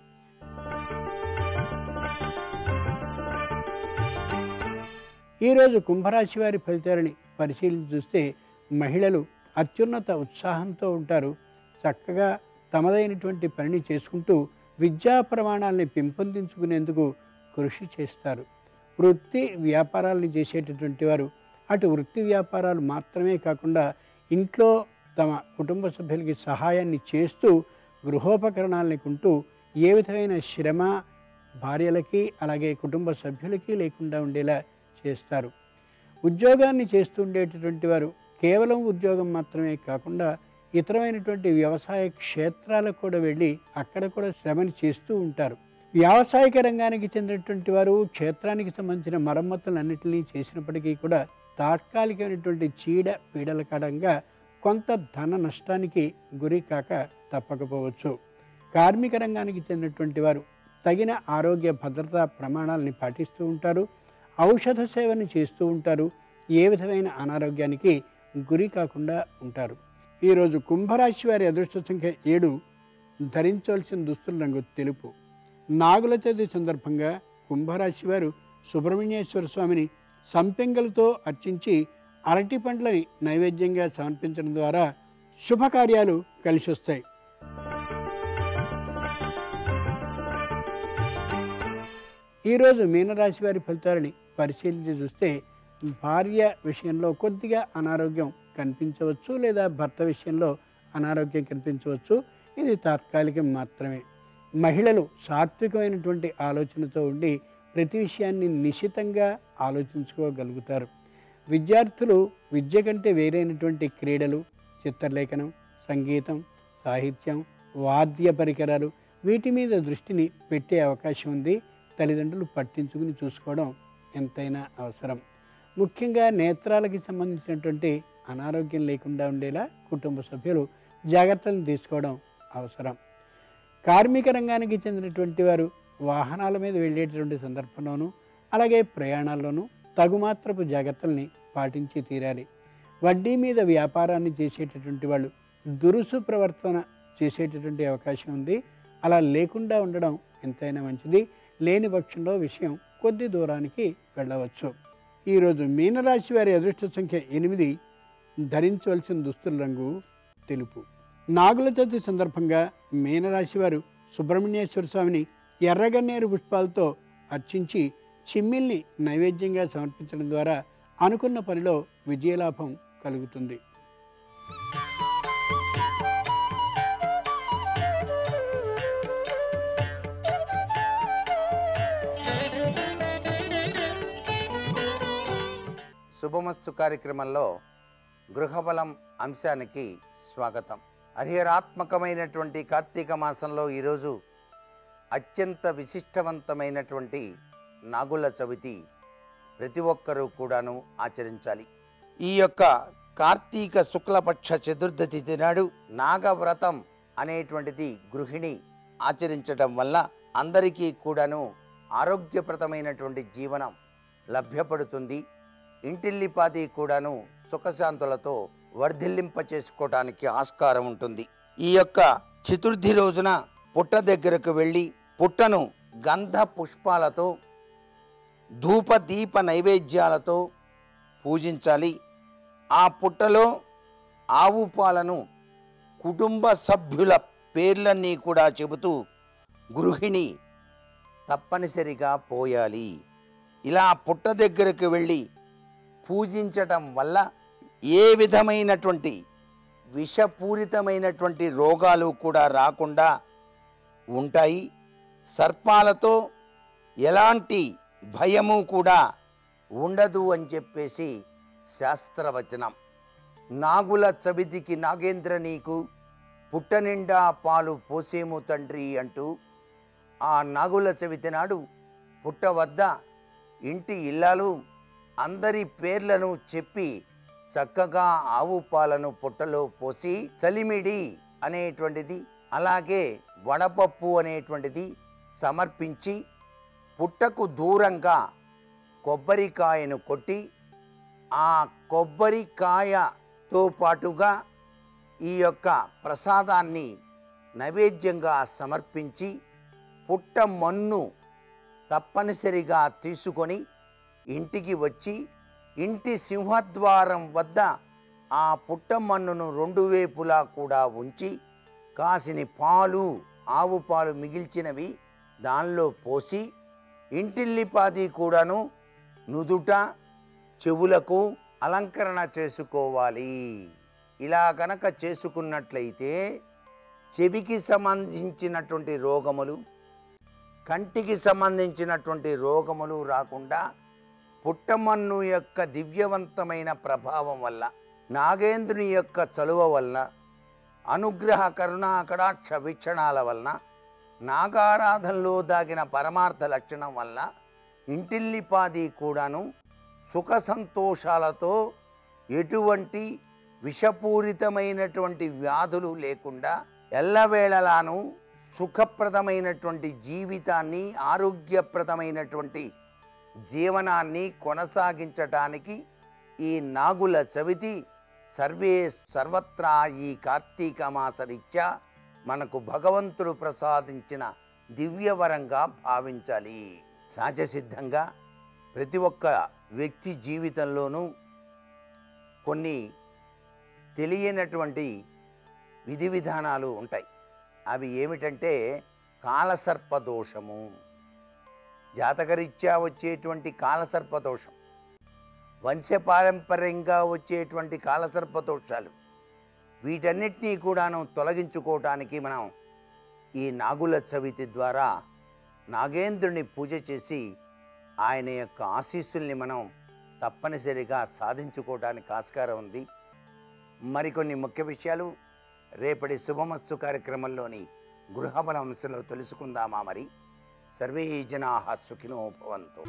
ఈరోజు కుంభరాశి వారి ఫలితాలని పరిశీలించి చూస్తే మహిళలు అత్యున్నత ఉత్సాహంతో ఉంటారు చక్కగా తమదైనటువంటి పనిని చేసుకుంటూ విద్యా ప్రమాణాలని పెంపొందించుకునేందుకు కృషి చేస్తారు వృత్తి వ్యాపారాలను చేసేటటువంటి వారు అటు వృత్తి వ్యాపారాలు మాత్రమే కాకుండా ఇంట్లో తమ కుటుంబ సభ్యులకి సహాయాన్ని చేస్తూ గృహోపకరణాలని కొంటూ ఏ విధమైన శ్రమ భార్యలకి అలాగే కుటుంబ సభ్యులకి లేకుండా ఉండేలా చేస్తారు ఉద్యోగాన్ని చేస్తూ ఉండేటటువంటి వారు కేవలం ఉద్యోగం మాత్రమే కాకుండా ఇతరమైనటువంటి వ్యవసాయ క్షేత్రాలకు కూడా వెళ్ళి అక్కడ కూడా శ్రమని చేస్తూ ఉంటారు వ్యావసాయిక రంగానికి చెందినటువంటి వారు క్షేత్రానికి సంబంధించిన మరమ్మతులన్నింటినీ చేసినప్పటికీ కూడా తాత్కాలికమైనటువంటి చీడ పీడల కారణంగా కొంత ధన నష్టానికి గురి కాక తప్పకపోవచ్చు కార్మిక రంగానికి చెందినటువంటి వారు తగిన ఆరోగ్య భద్రతా ప్రమాణాలని పాటిస్తూ ఉంటారు ఔషధ సేవని చేస్తూ ఉంటారు ఏ విధమైన అనారోగ్యానికి గురి కాకుండా ఉంటారు ఈరోజు కుంభరాశి వారి అదృష్ట సంఖ్య ఏడు ధరించవలసిన దుస్తుల రంగు తెలుపు నాగుల చవితి సందర్భంగా కుంభరాశి వారు సుబ్రహ్మణ్యేశ్వర స్వామిని సంపెంగలతో అర్చించి అరటి పండ్లని నైవేద్యంగా సమర్పించడం ద్వారా శుభకార్యాలు కలిసి వస్తాయి ఈరోజు మీనరాశి వారి ఫలితాలని పరిశీలించి చూస్తే భార్య విషయంలో కొద్దిగా అనారోగ్యం కనిపించవచ్చు లేదా భర్త విషయంలో అనారోగ్యం కనిపించవచ్చు ఇది తాత్కాలికం మాత్రమే మహిళలు సాత్వికమైనటువంటి ఆలోచనతో ఉండి ప్రతి విషయాన్ని నిశితంగా ఆలోచించుకోగలుగుతారు విద్యార్థులు విద్య కంటే వేరైనటువంటి క్రీడలు చిత్రలేఖనం సంగీతం సాహిత్యం వాద్య పరికరాలు వీటి మీద దృష్టిని పెట్టే అవకాశం ఉంది తల్లిదండ్రులు పట్టించుకుని చూసుకోవడం ఎంతైనా అవసరం ముఖ్యంగా నేత్రాలకి సంబంధించినటువంటి అనారోగ్యం లేకుండా ఉండేలా కుటుంబ సభ్యులు జాగ్రత్తలు తీసుకోవడం అవసరం కార్మిక రంగానికి చెందినటువంటి వారు వాహనాల మీద వెళ్ళేటటువంటి సందర్భంలోనూ అలాగే ప్రయాణాల్లోనూ తగుమాత్రపు జాగ్రత్తల్ని పాటించి తీరాలి వడ్డీ మీద వ్యాపారాన్ని చేసేటటువంటి వాళ్ళు దురుసు ప్రవర్తన చేసేటటువంటి అవకాశం ఉంది అలా లేకుండా ఉండడం ఎంతైనా మంచిది లేని పక్షంలో విషయం కొద్ది దూరానికి వెళ్ళవచ్చు ఈరోజు మీనరాశి వారి అదృష్ట సంఖ్య ఎనిమిది ధరించవలసిన దుస్తుల రంగు తెలుపు నాగుల చవితి సందర్భంగా మీనరాశి వారు సుబ్రహ్మణ్యేశ్వర స్వామిని ఎర్రగన్నేరు పుష్పాలతో అర్చించి చిమ్మిల్ని నైవేద్యంగా సమర్పించడం ద్వారా అనుకున్న పనిలో విజయలాభం కలుగుతుంది శుభమస్తు కార్యక్రమంలో గృహబలం అంశానికి స్వాగతం హరిహరాత్మకమైనటువంటి కార్తీక మాసంలో ఈరోజు అత్యంత విశిష్టవంతమైనటువంటి నాగుల చవితి ప్రతి ఒక్కరూ కూడాను ఆచరించాలి ఈ యొక్క కార్తీక శుక్లపక్ష చతుర్దశి తిథి నాడు నాగవ్రతం అనేటువంటిది గృహిణి ఆచరించడం వల్ల అందరికీ కూడాను ఆరోగ్యప్రదమైనటువంటి జీవనం లభ్యపడుతుంది ఇంటిల్లిపాది కూడాను సుఖశాంతులతో వర్ధిల్లింప చేసుకోవటానికి ఆస్కారం ఉంటుంది ఈ యొక్క చతుర్థి రోజున పుట్ట దగ్గరకు వెళ్ళి పుట్టను గంధ పుష్పాలతో ధూప దీప నైవేద్యాలతో పూజించాలి ఆ పుట్టలో ఆవు పాలను కుటుంబ సభ్యుల పేర్లన్నీ కూడా చెబుతూ గృహిణి తప్పనిసరిగా పోయాలి ఇలా పుట్ట దగ్గరకు వెళ్ళి పూజించటం వల్ల ఏ విధమైనటువంటి విషపూరితమైనటువంటి రోగాలు కూడా రాకుండా ఉంటాయి సర్పాలతో ఎలాంటి భయము కూడా ఉండదు అని చెప్పేసి శాస్త్రవచనం నాగుల చవితికి నాగేంద్ర నీకు పుట్టనిండా పాలు పోసేము తండ్రి అంటూ ఆ నాగుల చవితి నాడు పుట్ట వద్ద ఇంటి ఇల్లాలు అందరి పేర్లను చెప్పి చక్కగా ఆవు పాలను పుట్టలో పోసి చలిమిడి అనేటువంటిది అలాగే వడపప్పు అనేటువంటిది సమర్పించి పుట్టకు దూరంగా కొబ్బరికాయను కొట్టి ఆ కొబ్బరికాయతో పాటుగా ఈ యొక్క ప్రసాదాన్ని నైవేద్యంగా సమర్పించి పుట్ట మన్ను తప్పనిసరిగా తీసుకొని ఇంటికి వచ్చి ఇంటి సింహద్వారం వద్ద ఆ పుట్ట మన్నును రెండు వైపులా కూడా ఉంచి కాసిని పాలు ఆవు పాలు మిగిల్చినవి దానిలో పోసి ఇంటిల్లిపాది కూడాను నుదుట చెవులకు అలంకరణ చేసుకోవాలి ఇలా కనుక చేసుకున్నట్లయితే చెవికి సంబంధించినటువంటి రోగములు కంటికి సంబంధించినటువంటి రోగములు రాకుండా పుట్టమన్ను యొక్క దివ్యవంతమైన ప్రభావం వల్ల నాగేంద్రుని యొక్క చలువ వలన అనుగ్రహ కరుణా కటాక్ష వీక్షణాల వలన నాగారాధనలో దాగిన పరమార్థ లక్షణం వల్ల ఇంటిల్లిపాది కూడాను సుఖ సంతోషాలతో ఎటువంటి విషపూరితమైనటువంటి వ్యాధులు లేకుండా ఎల్లవేళలాను సుఖప్రదమైనటువంటి జీవితాన్ని ఆరోగ్యప్రదమైనటువంటి జీవనాన్ని కొనసాగించటానికి ఈ నాగుల చవితి సర్వే సర్వత్రా ఈ కార్తీక మాసరీత్యా మనకు భగవంతుడు ప్రసాదించిన దివ్యవరంగా భావించాలి సహజసిద్ధంగా ప్రతి ఒక్క వ్యక్తి జీవితంలోనూ కొన్ని తెలియనటువంటి విధి విధానాలు ఉంటాయి అవి ఏమిటంటే కాలసర్ప దోషము జాతకరీత్యా వచ్చేటువంటి కాలసర్పదోషం వంశపారంపర్యంగా వచ్చేటువంటి కాలసర్పదోషాలు వీటన్నిటినీ కూడాను తొలగించుకోవటానికి మనం ఈ నాగుల చవితి ద్వారా నాగేంద్రుని పూజ చేసి ఆయన యొక్క ఆశీస్సుల్ని మనం తప్పనిసరిగా సాధించుకోవడానికి ఆస్కారం ఉంది మరికొన్ని ముఖ్య విషయాలు రేపటి శుభమస్తు కార్యక్రమంలోని గృహబల అంశంలో తెలుసుకుందామా మరి సర్వే జనా సుఖినో భవంతు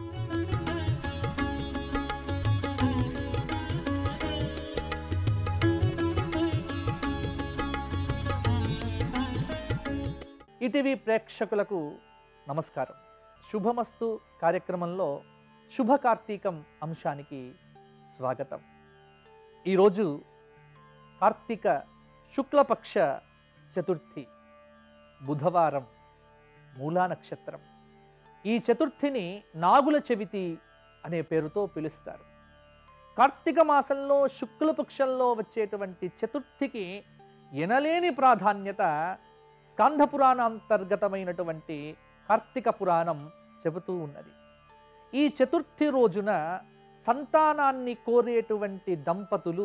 ఈటీవీ ప్రేక్షకులకు నమస్కారం శుభమస్తు కార్యక్రమంలో శుభ కార్తీకం అంశానికి స్వాగతం ఈరోజు కార్తీక శుక్లపక్ష చతుర్థి బుధవారం మూలా నక్షత్రం ఈ చతుర్థిని నాగుల చవితి అనే పేరుతో పిలుస్తారు కార్తీక మాసంలో శుక్లపక్షంలో వచ్చేటువంటి చతుర్థికి ఎనలేని ప్రాధాన్యత స్కంధ పురాణాంతర్గతమైనటువంటి కార్తీక పురాణం చెబుతూ ఉన్నది ఈ చతుర్థి రోజున సంతానాన్ని కోరేటువంటి దంపతులు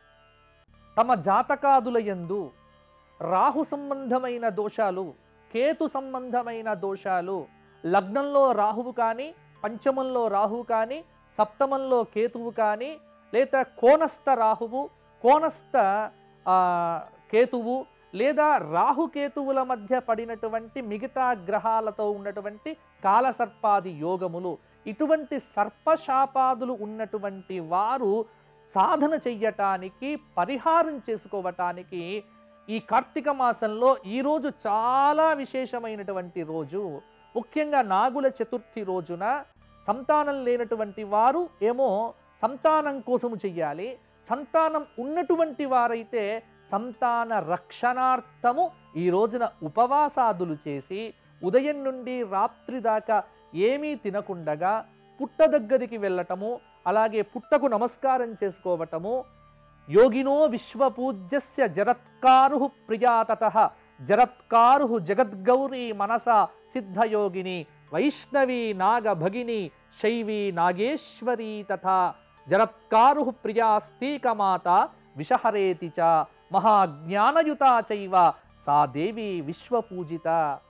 తమ జాతకాదుల యందు రాహు సంబంధమైన దోషాలు కేతు సంబంధమైన దోషాలు లగ్నంలో రాహువు కానీ పంచమంలో రాహువు కానీ సప్తమంలో కేతువు కానీ లేదా కోనస్థ రాహువు కోనస్థ ఆ, కేతువు లేదా రాహుకేతువుల మధ్య పడినటువంటి మిగతా గ్రహాలతో ఉన్నటువంటి కాలసర్పాది యోగములు ఇటువంటి సర్పశాపాదులు ఉన్నటువంటి వారు సాధన చెయ్యటానికి పరిహారం చేసుకోవటానికి ఈ కార్తీక మాసంలో ఈరోజు చాలా విశేషమైనటువంటి రోజు ముఖ్యంగా నాగుల చతుర్థి రోజున సంతానం లేనటువంటి వారు ఏమో సంతానం కోసము చెయ్యాలి సంతానం ఉన్నటువంటి వారైతే సంతాన రక్షణార్థము ఈ రోజున ఉపవాసాదులు చేసి ఉదయం నుండి రాత్రి దాకా ఏమీ తినకుండగా పుట్ట దగ్గరికి వెళ్ళటము అలాగే పుట్టకు నమస్కారం చేసుకోవటము యోగినో విశ్వపూజ్యస్య జరత్కారు ప్రియాతత జరత్కారు జగద్గౌరీ మనస సిద్ధయోగిని వైష్ణవి నాగభగిని శైవి నాగేశ్వరీ తథా జరత్కారు ప్రియాస్తీకమాత విషహరేతి చ మహాజ్ఞానయుత చైవ సా దేవి విశ్వపూజిత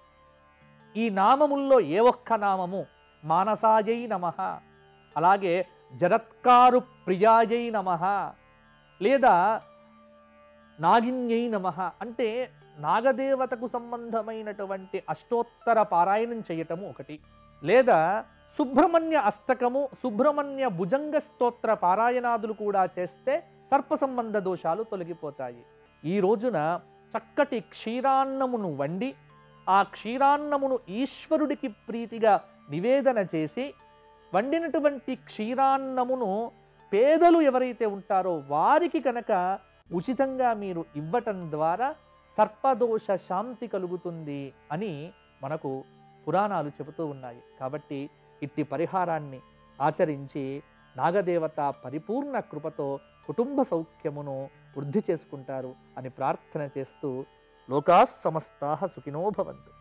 ఈ నామముల్లో ఏ ఒక్క నామము మానసాయై నమ అలాగే జరత్కారు ప్రియాయై నమ లేదా నాగిన్యై నమ అంటే నాగదేవతకు సంబంధమైనటువంటి అష్టోత్తర పారాయణం చేయటము ఒకటి లేదా సుబ్రహ్మణ్య అష్టకము సుబ్రహ్మణ్య భుజంగ స్తోత్ర పారాయణాదులు కూడా చేస్తే సర్ప సంబంధ దోషాలు తొలగిపోతాయి ఈ రోజున చక్కటి క్షీరాన్నమును వండి ఆ క్షీరాన్నమును ఈశ్వరుడికి ప్రీతిగా నివేదన చేసి వండినటువంటి క్షీరాన్నమును పేదలు ఎవరైతే ఉంటారో వారికి కనుక ఉచితంగా మీరు ఇవ్వటం ద్వారా సర్పదోష శాంతి కలుగుతుంది అని మనకు పురాణాలు చెబుతూ ఉన్నాయి కాబట్టి ఇట్టి పరిహారాన్ని ఆచరించి నాగదేవత పరిపూర్ణ కృపతో కుటుంబ సౌఖ్యమును వృద్ధి చేసుకుంటారు అని ప్రార్థన చేస్తూ లోకా సమస్తా సుఖినో భవంతు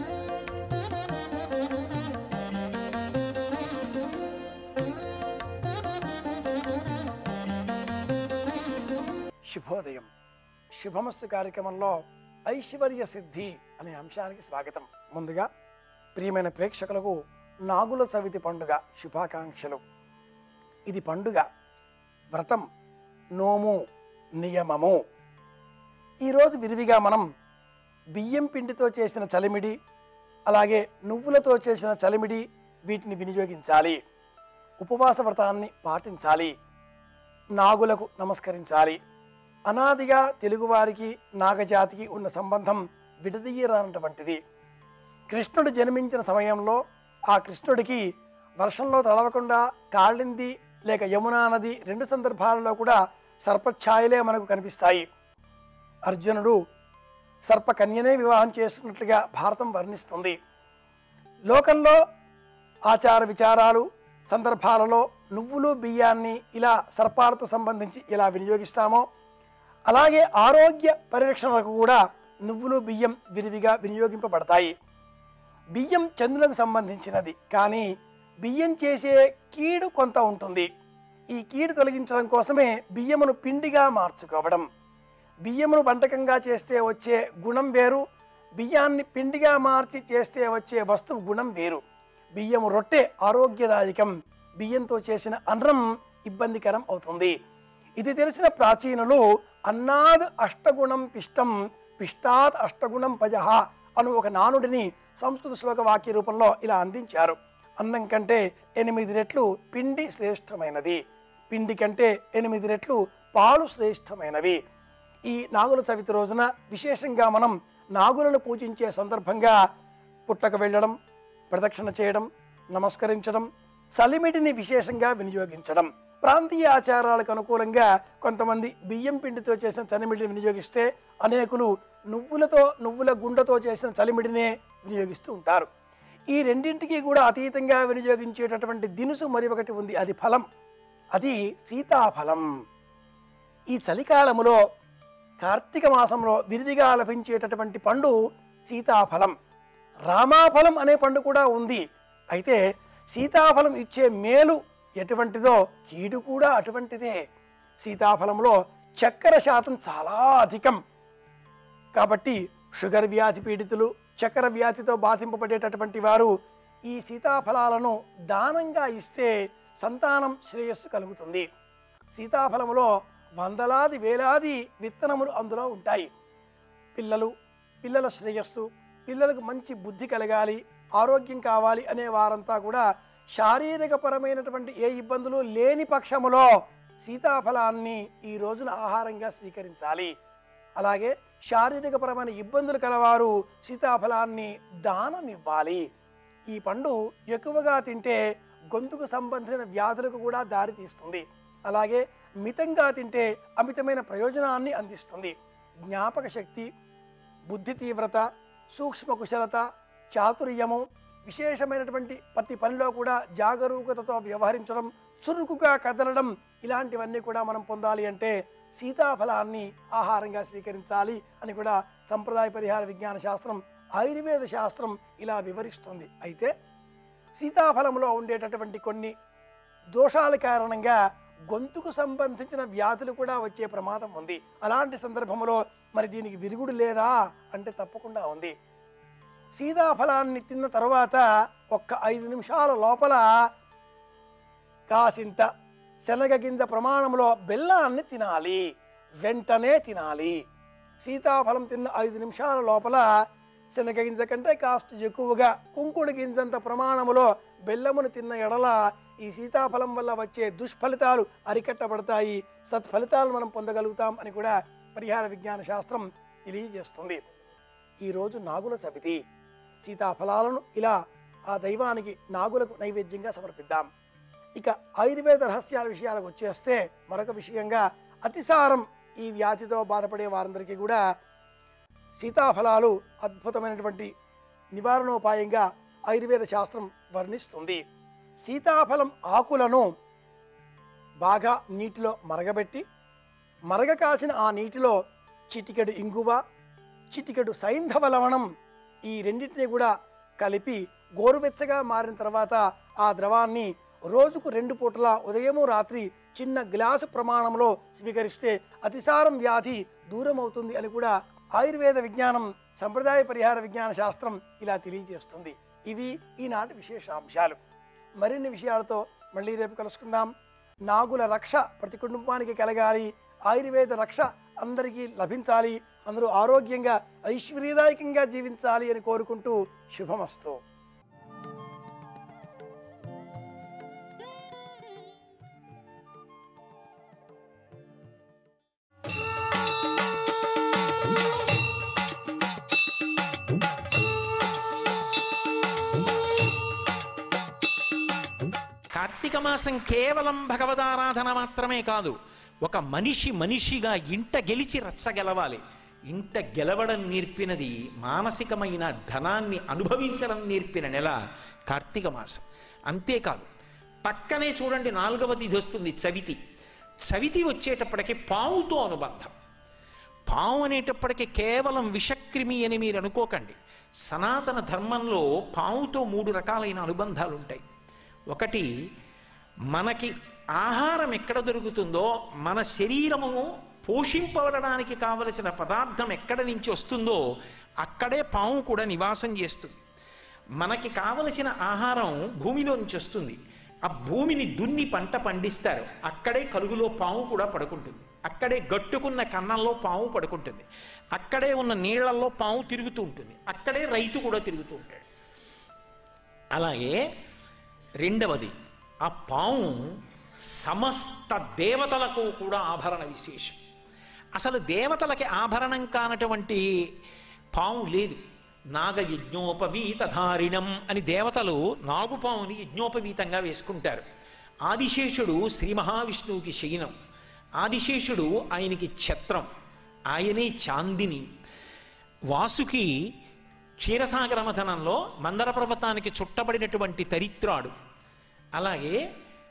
శుభోదయం శుభమస్సు కార్యక్రమంలో ఐశ్వర్య సిద్ధి అనే అంశానికి స్వాగతం ముందుగా ప్రియమైన ప్రేక్షకులకు నాగుల చవితి పండుగ శుభాకాంక్షలు ఇది పండుగ వ్రతం నోము నియమము ఈరోజు విరివిగా మనం బియ్యం పిండితో చేసిన చలిమిడి అలాగే నువ్వులతో చేసిన చలిమిడి వీటిని వినియోగించాలి ఉపవాస వ్రతాన్ని పాటించాలి నాగులకు నమస్కరించాలి అనాదిగా తెలుగువారికి నాగజాతికి ఉన్న సంబంధం విడదీయరానటువంటిది కృష్ణుడు జన్మించిన సమయంలో ఆ కృష్ణుడికి వర్షంలో తడవకుండా కాళింది లేక యమునా నది రెండు సందర్భాలలో కూడా సర్పఛాయలే మనకు కనిపిస్తాయి అర్జునుడు సర్పకన్యనే వివాహం చేస్తున్నట్లుగా భారతం వర్ణిస్తుంది లోకంలో ఆచార విచారాలు సందర్భాలలో నువ్వులు బియ్యాన్ని ఇలా సర్పాలతో సంబంధించి ఇలా వినియోగిస్తామో అలాగే ఆరోగ్య పరిరక్షణలకు కూడా నువ్వులు బియ్యం విరివిగా వినియోగింపబడతాయి బియ్యం చంద్రులకు సంబంధించినది కానీ బియ్యం చేసే కీడు కొంత ఉంటుంది ఈ కీడు తొలగించడం కోసమే బియ్యమును పిండిగా మార్చుకోవడం బియ్యమును వంటకంగా చేస్తే వచ్చే గుణం వేరు బియ్యాన్ని పిండిగా మార్చి చేస్తే వచ్చే వస్తువు గుణం వేరు బియ్యము రొట్టె ఆరోగ్యదాయకం బియ్యంతో చేసిన అన్నం ఇబ్బందికరం అవుతుంది ఇది తెలిసిన ప్రాచీనులు అన్నాద్ అష్టగుణం పిష్టం పిష్టాత్ అష్టగుణం పజహ అను ఒక నానుడిని సంస్కృత శ్లోక వాక్య రూపంలో ఇలా అందించారు అన్నం కంటే ఎనిమిది రెట్లు పిండి శ్రేష్టమైనది పిండి కంటే ఎనిమిది రెట్లు పాలు శ్రేష్టమైనవి ఈ నాగుల చవితి రోజున విశేషంగా మనం నాగులను పూజించే సందర్భంగా పుట్టకు వెళ్ళడం ప్రదక్షిణ చేయడం నమస్కరించడం చలిమిడిని విశేషంగా వినియోగించడం ప్రాంతీయ ఆచారాలకు అనుకూలంగా కొంతమంది బియ్యం పిండితో చేసిన చలిమిడిని వినియోగిస్తే అనేకులు నువ్వులతో నువ్వుల గుండతో చేసిన చలిమిడినే వినియోగిస్తూ ఉంటారు ఈ రెండింటికి కూడా అతీతంగా వినియోగించేటటువంటి దినుసు మరి ఒకటి ఉంది అది ఫలం అది సీతాఫలం ఈ చలికాలములో కార్తీక మాసంలో విరిదిగా లభించేటటువంటి పండు సీతాఫలం రామాఫలం అనే పండు కూడా ఉంది అయితే సీతాఫలం ఇచ్చే మేలు ఎటువంటిదో కీడు కూడా అటువంటిదే సీతాఫలంలో చక్కెర శాతం చాలా అధికం కాబట్టి షుగర్ వ్యాధి పీడితులు చక్కెర వ్యాధితో బాధింపబడేటటువంటి వారు ఈ సీతాఫలాలను దానంగా ఇస్తే సంతానం శ్రేయస్సు కలుగుతుంది సీతాఫలములో వందలాది వేలాది విత్తనములు అందులో ఉంటాయి పిల్లలు పిల్లల శ్రేయస్సు పిల్లలకు మంచి బుద్ధి కలగాలి ఆరోగ్యం కావాలి అనే వారంతా కూడా శారీరకపరమైనటువంటి ఏ ఇబ్బందులు లేని పక్షములో సీతాఫలాన్ని ఈ రోజున ఆహారంగా స్వీకరించాలి అలాగే శారీరకపరమైన ఇబ్బందులు కలవారు సీతాఫలాన్ని దానం ఇవ్వాలి ఈ పండు ఎక్కువగా తింటే గొంతుకు సంబంధించిన వ్యాధులకు కూడా దారితీస్తుంది అలాగే మితంగా తింటే అమితమైన ప్రయోజనాన్ని అందిస్తుంది జ్ఞాపక శక్తి బుద్ధి తీవ్రత సూక్ష్మ కుశలత చాతుర్యము విశేషమైనటువంటి ప్రతి పనిలో కూడా జాగరూకతతో వ్యవహరించడం చురుకుగా కదలడం ఇలాంటివన్నీ కూడా మనం పొందాలి అంటే సీతాఫలాన్ని ఆహారంగా స్వీకరించాలి అని కూడా సంప్రదాయ పరిహార విజ్ఞాన శాస్త్రం ఆయుర్వేద శాస్త్రం ఇలా వివరిస్తుంది అయితే సీతాఫలంలో ఉండేటటువంటి కొన్ని దోషాల కారణంగా గొంతుకు సంబంధించిన వ్యాధులు కూడా వచ్చే ప్రమాదం ఉంది అలాంటి సందర్భంలో మరి దీనికి విరుగుడు లేదా అంటే తప్పకుండా ఉంది సీతాఫలాన్ని తిన్న తర్వాత ఒక్క ఐదు నిమిషాల లోపల కాసింత శనగ గింజ ప్రమాణంలో బెల్లాన్ని తినాలి వెంటనే తినాలి సీతాఫలం తిన్న ఐదు నిమిషాల లోపల శనగ గింజ కంటే కాస్త ఎక్కువగా కుంకుడు గింజంత ప్రమాణములో బెల్లమును తిన్న ఎడల ఈ సీతాఫలం వల్ల వచ్చే దుష్ఫలితాలు అరికట్టబడతాయి సత్ఫలితాలు మనం పొందగలుగుతాం అని కూడా పరిహార విజ్ఞాన శాస్త్రం తెలియజేస్తుంది ఈరోజు నాగుల చవితి సీతాఫలాలను ఇలా ఆ దైవానికి నాగులకు నైవేద్యంగా సమర్పిద్దాం ఇక ఆయుర్వేద రహస్యాల విషయాలకు వచ్చేస్తే మరొక విషయంగా అతిసారం ఈ వ్యాధితో బాధపడే వారందరికీ కూడా సీతాఫలాలు అద్భుతమైనటువంటి నివారణోపాయంగా ఆయుర్వేద శాస్త్రం వర్ణిస్తుంది సీతాఫలం ఆకులను బాగా నీటిలో మరగబెట్టి మరగ కాచిన ఆ నీటిలో చిటికెడు ఇంగువ చిటికెడు సైంధవ లవణం ఈ రెండింటిని కూడా కలిపి గోరువెచ్చగా మారిన తర్వాత ఆ ద్రవాన్ని రోజుకు రెండు పూటల ఉదయము రాత్రి చిన్న గ్లాసు ప్రమాణంలో స్వీకరిస్తే అతిసారం వ్యాధి దూరం అవుతుంది అని కూడా ఆయుర్వేద విజ్ఞానం సంప్రదాయ పరిహార విజ్ఞాన శాస్త్రం ఇలా తెలియజేస్తుంది ఇవి ఈనాటి విశేషాంశాలు మరిన్ని విషయాలతో మళ్ళీ రేపు కలుసుకుందాం నాగుల రక్ష ప్రతి కుటుంబానికి కలగాలి ఆయుర్వేద రక్ష అందరికీ లభించాలి అందరూ ఆరోగ్యంగా ఐశ్వర్యదాయకంగా జీవించాలి అని కోరుకుంటూ శుభమస్తు కార్తీక మాసం కేవలం భగవదారాధన మాత్రమే కాదు ఒక మనిషి మనిషిగా ఇంట గెలిచి రచ్చ గెలవాలి ఇంట గెలవడం నేర్పినది మానసికమైన ధనాన్ని అనుభవించడం నేర్పిన నెల కార్తీక మాసం అంతేకాదు పక్కనే చూడండి నాలుగవ తిథి వస్తుంది చవితి చవితి వచ్చేటప్పటికి పావుతో అనుబంధం పాము అనేటప్పటికీ కేవలం విషక్రిమి అని మీరు అనుకోకండి సనాతన ధర్మంలో పావుతో మూడు రకాలైన అనుబంధాలు ఉంటాయి ఒకటి మనకి ఆహారం ఎక్కడ దొరుకుతుందో మన శరీరము పోషింపబడడానికి కావలసిన పదార్థం ఎక్కడ నుంచి వస్తుందో అక్కడే పాము కూడా నివాసం చేస్తుంది మనకి కావలసిన ఆహారం భూమిలో నుంచి వస్తుంది ఆ భూమిని దున్ని పంట పండిస్తారు అక్కడే కలుగులో పాము కూడా పడుకుంటుంది అక్కడే గట్టుకున్న కన్నంలో పాము పడుకుంటుంది అక్కడే ఉన్న నీళ్లలో పాము తిరుగుతూ ఉంటుంది అక్కడే రైతు కూడా తిరుగుతూ ఉంటాడు అలాగే రెండవది ఆ పాము సమస్త దేవతలకు కూడా ఆభరణ విశేషం అసలు దేవతలకి ఆభరణం కానటువంటి పాము లేదు నాగ యజ్ఞోపవీతధారిణం అని దేవతలు నాగుపాముని యజ్ఞోపవీతంగా వేసుకుంటారు ఆదిశేషుడు శ్రీ మహావిష్ణువుకి శయనం ఆదిశేషుడు ఆయనకి ఛత్రం ఆయనే చాందిని వాసుకి క్షీరసాగర మథనంలో మందర పర్వతానికి చుట్టబడినటువంటి తరిత్రాడు అలాగే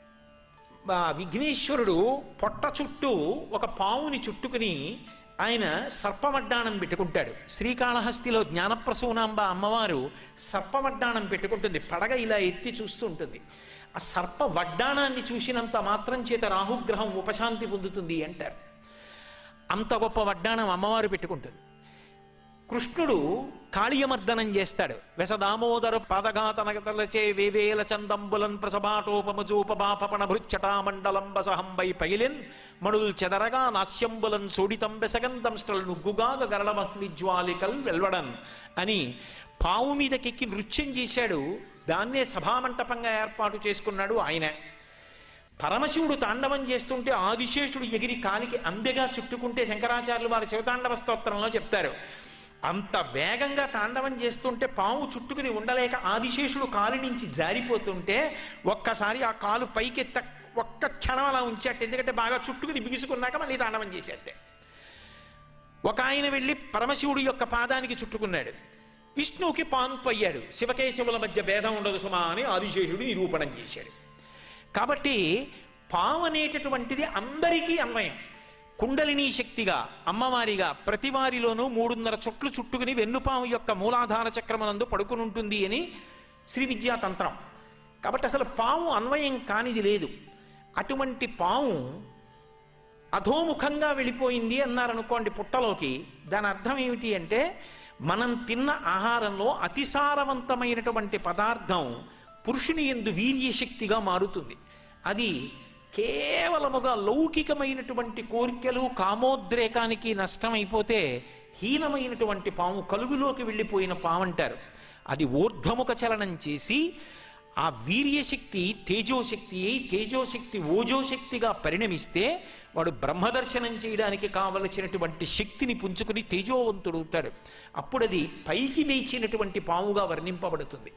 ఆ విఘ్నేశ్వరుడు పొట్ట చుట్టూ ఒక పావుని చుట్టుకుని ఆయన సర్పమడ్డాణం పెట్టుకుంటాడు శ్రీకాళహస్తిలో జ్ఞానప్రసూనాంబ అమ్మవారు సర్పమడ్డాణం పెట్టుకుంటుంది పడగ ఇలా ఎత్తి చూస్తూ ఉంటుంది ఆ సర్ప వడ్డాణాన్ని చూసినంత మాత్రం చేత రాహుగ్రహం ఉపశాంతి పొందుతుంది అంటారు అంత గొప్ప వడ్డాణం అమ్మవారు పెట్టుకుంటుంది కృష్ణుడు కాళీయమర్దనం చేస్తాడు వెసదామోదర పాదఘాతనగతలచే వేవేల చందంబులన్ ప్రసభాటోపమజూపబాపణ భృచ్చటామండలం బసహంబై పైలిన్ మణుల్ చెదరగా నాస్యంబులన్ సోడితం బెసగంతం స్టల్ నుగ్గుగాగ గరళమగ్నిజ్వాలికల్ వెల్వడన్ అని పావు మీదకెక్కి నృత్యం చేశాడు దాన్నే సభామంటపంగా ఏర్పాటు చేసుకున్నాడు ఆయన పరమశివుడు తాండవం చేస్తుంటే ఆదిశేషుడు ఎగిరి కాలికి అందెగా చుట్టుకుంటే శంకరాచార్యులు వారి శివతాండవ స్తోత్రంలో చెప్తారు అంత వేగంగా తాండవం చేస్తుంటే పాము చుట్టుకుని ఉండలేక ఆదిశేషుడు కాలు నుంచి జారిపోతుంటే ఒక్కసారి ఆ కాలు పైకెత్త ఒక్క క్షణం అలా ఉంచేట ఎందుకంటే బాగా చుట్టుకుని బిగుసుకున్నాక మళ్ళీ తాండవం చేసేస్తే ఒక ఆయన వెళ్ళి పరమశివుడి యొక్క పాదానికి చుట్టుకున్నాడు విష్ణువుకి పాన్పు అయ్యాడు శివకేశవుల మధ్య భేదం ఉండదు సుమా అని ఆదిశేషుడు నిరూపణం చేశాడు కాబట్టి పాము అనేటటువంటిది అందరికీ అన్వయం కుండలిని శక్తిగా అమ్మవారిగా ప్రతి వారిలోనూ మూడున్నర చుట్లు చుట్టుకుని వెన్నుపాము యొక్క మూలాధార చక్రమనందు పడుకుని ఉంటుంది అని శ్రీ విద్యా తంత్రం కాబట్టి అసలు పాము అన్వయం కానిది లేదు అటువంటి పాము అధోముఖంగా వెళ్ళిపోయింది అన్నారనుకోండి పుట్టలోకి దాని అర్థం ఏమిటి అంటే మనం తిన్న ఆహారంలో అతిసారవంతమైనటువంటి పదార్థం పురుషుని ఎందు వీర్యశక్తిగా మారుతుంది అది కేవలముగా లౌకికమైనటువంటి కోరికలు కామోద్రేకానికి నష్టమైపోతే హీనమైనటువంటి పాము కలుగులోకి వెళ్ళిపోయిన పాము అంటారు అది ఊర్ధ్వముఖ చలనం చేసి ఆ వీర్యశక్తి తేజోశక్తి అయి తేజోశక్తి ఓజోశక్తిగా పరిణమిస్తే వాడు బ్రహ్మదర్శనం చేయడానికి కావలసినటువంటి శక్తిని పుంజుకుని తేజోవంతుడవుతాడు అప్పుడు అది పైకి లేచినటువంటి పాముగా వర్ణింపబడుతుంది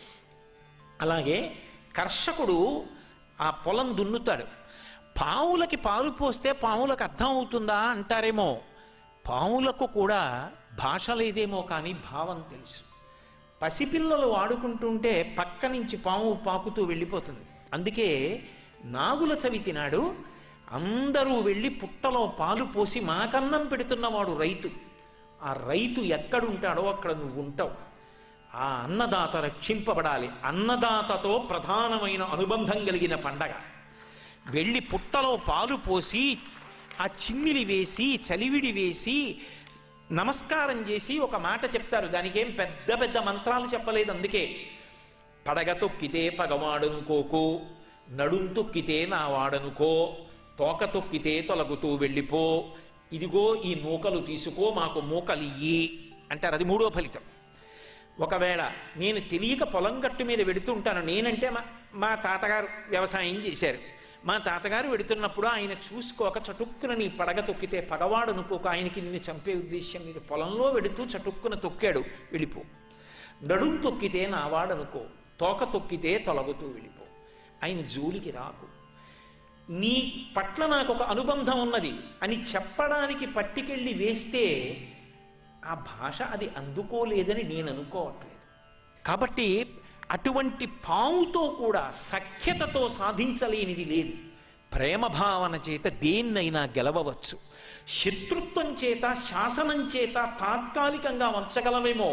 అలాగే కర్షకుడు ఆ పొలం దున్నుతాడు పావులకి పాలు పోస్తే పావులకు అర్థం అవుతుందా అంటారేమో పావులకు కూడా భాష లేదేమో కానీ భావం తెలుసు పసిపిల్లలు ఆడుకుంటుంటే పక్క నుంచి పాము పాకుతూ వెళ్ళిపోతుంది అందుకే నాగుల చవితి నాడు అందరూ వెళ్ళి పుట్టలో పాలు పోసి మాకన్నం పెడుతున్నవాడు రైతు ఆ రైతు ఎక్కడుంటాడో అక్కడ నువ్వు ఉంటావు ఆ అన్నదాత రక్షింపబడాలి అన్నదాతతో ప్రధానమైన అనుబంధం కలిగిన పండగ వెళ్ళి పుట్టలో పాలు పోసి ఆ చిమ్మిలి వేసి చలివిడి వేసి నమస్కారం చేసి ఒక మాట చెప్తారు దానికేం పెద్ద పెద్ద మంత్రాలు చెప్పలేదు అందుకే పడగ తొక్కితే పగవాడనుకోకు నడుం తొక్కితే నా వాడనుకో తోక తొక్కితే తొలగుతూ వెళ్ళిపో ఇదిగో ఈ నూకలు తీసుకో మాకు మూకలియ్యి అంటారు అది మూడో ఫలితం ఒకవేళ నేను తెలియక పొలం గట్టు మీద వెడుతుంటాను నేనంటే మా మా తాతగారు వ్యవసాయం చేశారు మా తాతగారు వెడుతున్నప్పుడు ఆయన చూసుకోక చటుక్కున నీ పడగ తొక్కితే పగవాడు అనుకోక ఆయనకి నిన్ను చంపే ఉద్దేశం మీద పొలంలో వెడుతూ చటుక్కున తొక్కాడు వెళ్ళిపో నడుం తొక్కితే నావాడనుకో తోక తొక్కితే తొలగుతూ వెళ్ళిపో ఆయన జోలికి రాకు నీ పట్ల నాకు ఒక అనుబంధం ఉన్నది అని చెప్పడానికి పట్టికెళ్ళి వేస్తే ఆ భాష అది అందుకోలేదని నేను అనుకోవట్లేదు కాబట్టి అటువంటి పావుతో కూడా సఖ్యతతో సాధించలేనిది లేదు ప్రేమ భావన చేత దేన్నైనా గెలవవచ్చు శత్రుత్వం చేత శాసనం చేత తాత్కాలికంగా వంచగలమేమో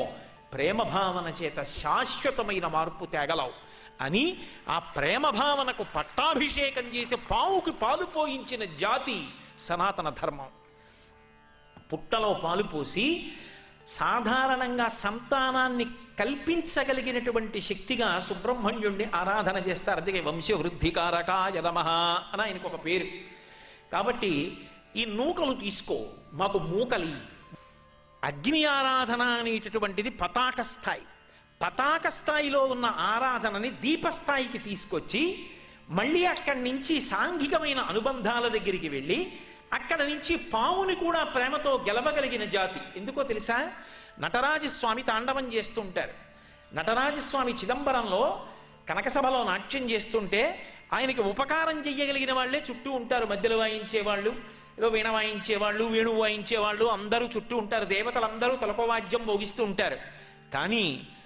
ప్రేమ భావన చేత శాశ్వతమైన మార్పు తేగలవు అని ఆ ప్రేమ భావనకు పట్టాభిషేకం చేసి పావుకి పాలు పోయించిన జాతి సనాతన ధర్మం పుట్టలో పాలు పోసి సాధారణంగా సంతానాన్ని కల్పించగలిగినటువంటి శక్తిగా సుబ్రహ్మణ్యుణ్ణి ఆరాధన చేస్తారు అందుకే వంశవృద్ధికారకాయ నమః అని ఆయనకు ఒక పేరు కాబట్టి ఈ నూకలు తీసుకో మాకు మూకలి అగ్ని ఆరాధన అనేటటువంటిది పతాక స్థాయి పతాక స్థాయిలో ఉన్న ఆరాధనని దీపస్థాయికి తీసుకొచ్చి మళ్ళీ అక్కడి నుంచి సాంఘికమైన అనుబంధాల దగ్గరికి వెళ్ళి అక్కడ నుంచి పావుని కూడా ప్రేమతో గెలవగలిగిన జాతి ఎందుకో తెలుసా నటరాజస్వామి తాండవం చేస్తుంటారు నటరాజస్వామి చిదంబరంలో కనకసభలో నాట్యం చేస్తుంటే ఆయనకి ఉపకారం చెయ్యగలిగిన వాళ్ళే చుట్టూ ఉంటారు మధ్యలో వాయించేవాళ్ళు ఏదో వీణ వాయించేవాళ్ళు వేణువు వాయించేవాళ్ళు అందరూ చుట్టూ ఉంటారు దేవతలందరూ తలపవాద్యం భోగిస్తూ ఉంటారు కానీ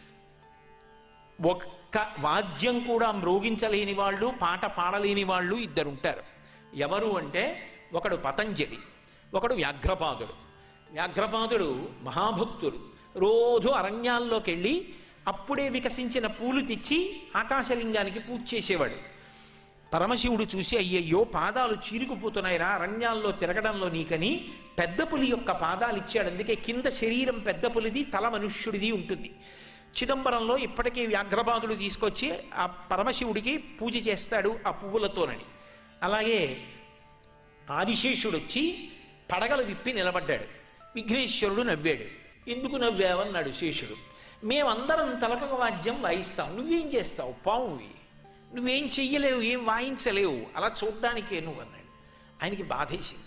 ఒక్క వాద్యం కూడా మ్రోగించలేని వాళ్ళు పాట పాడలేని వాళ్ళు ఇద్దరు ఉంటారు ఎవరు అంటే ఒకడు పతంజలి ఒకడు వ్యాఘ్రపాదుడు వ్యాఘ్రపాదుడు మహాభక్తుడు రోజు అరణ్యాల్లోకి వెళ్ళి అప్పుడే వికసించిన పూలు తెచ్చి ఆకాశలింగానికి పూజ చేసేవాడు పరమశివుడు చూసి అయ్యయ్యో పాదాలు చీరుకుపోతున్నాయిరా అరణ్యాల్లో తిరగడంలో నీకని పెద్ద పులి యొక్క పాదాలు ఇచ్చాడు అందుకే కింద శరీరం పెద్ద పులిది తల మనుష్యుడిది ఉంటుంది చిదంబరంలో ఇప్పటికే వ్యాఘ్రపాదుడు తీసుకొచ్చి ఆ పరమశివుడికి పూజ చేస్తాడు ఆ పువ్వులతోనని అలాగే ఆదిశేషుడు వచ్చి పడగలు విప్పి నిలబడ్డాడు విఘ్నేశ్వరుడు నవ్వాడు ఎందుకు నవ్వావన్నాడు శేషుడు మేమందరం తలకొక వాద్యం వాయిస్తాం నువ్వేం చేస్తావు పావువి నువ్వేం చెయ్యలేవు ఏం వాయించలేవు అలా చూడ్డానికే నువ్వు అన్నాడు ఆయనకి బాధేసింది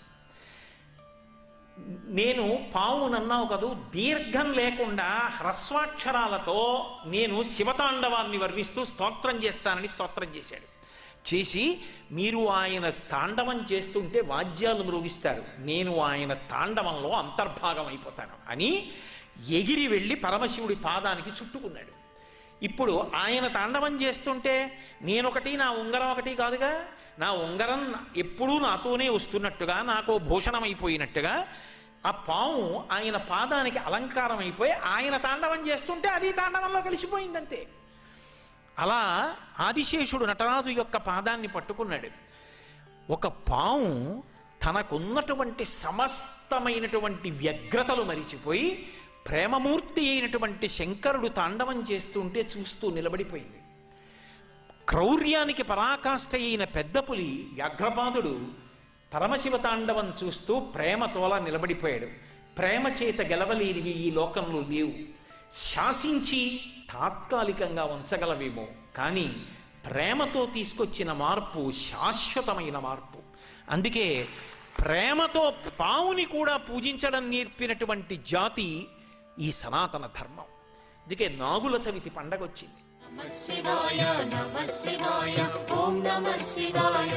నేను పావునన్నావు కదూ దీర్ఘం లేకుండా హ్రస్వాక్షరాలతో నేను శివతాండవాన్ని వర్ణిస్తూ స్తోత్రం చేస్తానని స్తోత్రం చేశాడు చేసి మీరు ఆయన తాండవం చేస్తుంటే వాద్యాలు మ్రోగిస్తారు నేను ఆయన తాండవంలో అంతర్భాగం అయిపోతాను అని ఎగిరి వెళ్ళి పరమశివుడి పాదానికి చుట్టుకున్నాడు ఇప్పుడు ఆయన తాండవం చేస్తుంటే నేనొకటి నా ఉంగరం ఒకటి కాదుగా నా ఉంగరం ఎప్పుడూ నాతోనే వస్తున్నట్టుగా నాకు భూషణం అయిపోయినట్టుగా ఆ పాము ఆయన పాదానికి అలంకారం అయిపోయి ఆయన తాండవం చేస్తుంటే అది తాండవంలో కలిసిపోయిందంతే అలా ఆదిశేషుడు నటరాజు యొక్క పాదాన్ని పట్టుకున్నాడు ఒక పాము తనకున్నటువంటి సమస్తమైనటువంటి వ్యగ్రతలు మరిచిపోయి ప్రేమమూర్తి అయినటువంటి శంకరుడు తాండవం చేస్తుంటే చూస్తూ నిలబడిపోయింది క్రౌర్యానికి పరాకాష్ఠ అయిన పెద్ద పులి వ్యాఘ్రపాదుడు పరమశివ తాండవం చూస్తూ ప్రేమతోలా నిలబడిపోయాడు ప్రేమ చేత గెలవలేనివి ఈ లోకంలో లేవు శాసించి తాత్కాలికంగా ఉంచగలవేమో కానీ ప్రేమతో తీసుకొచ్చిన మార్పు శాశ్వతమైన మార్పు అందుకే ప్రేమతో పావుని కూడా పూజించడం నేర్పినటువంటి జాతి ఈ సనాతన ధర్మం అందుకే నాగుల చవితి పండగ వచ్చింది నమః శివాయ నమః శివాయ ఓం నమః శివాయ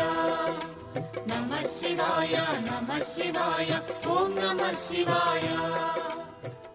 నమః శివాయ నమః శివాయ ఓం నమః శివాయ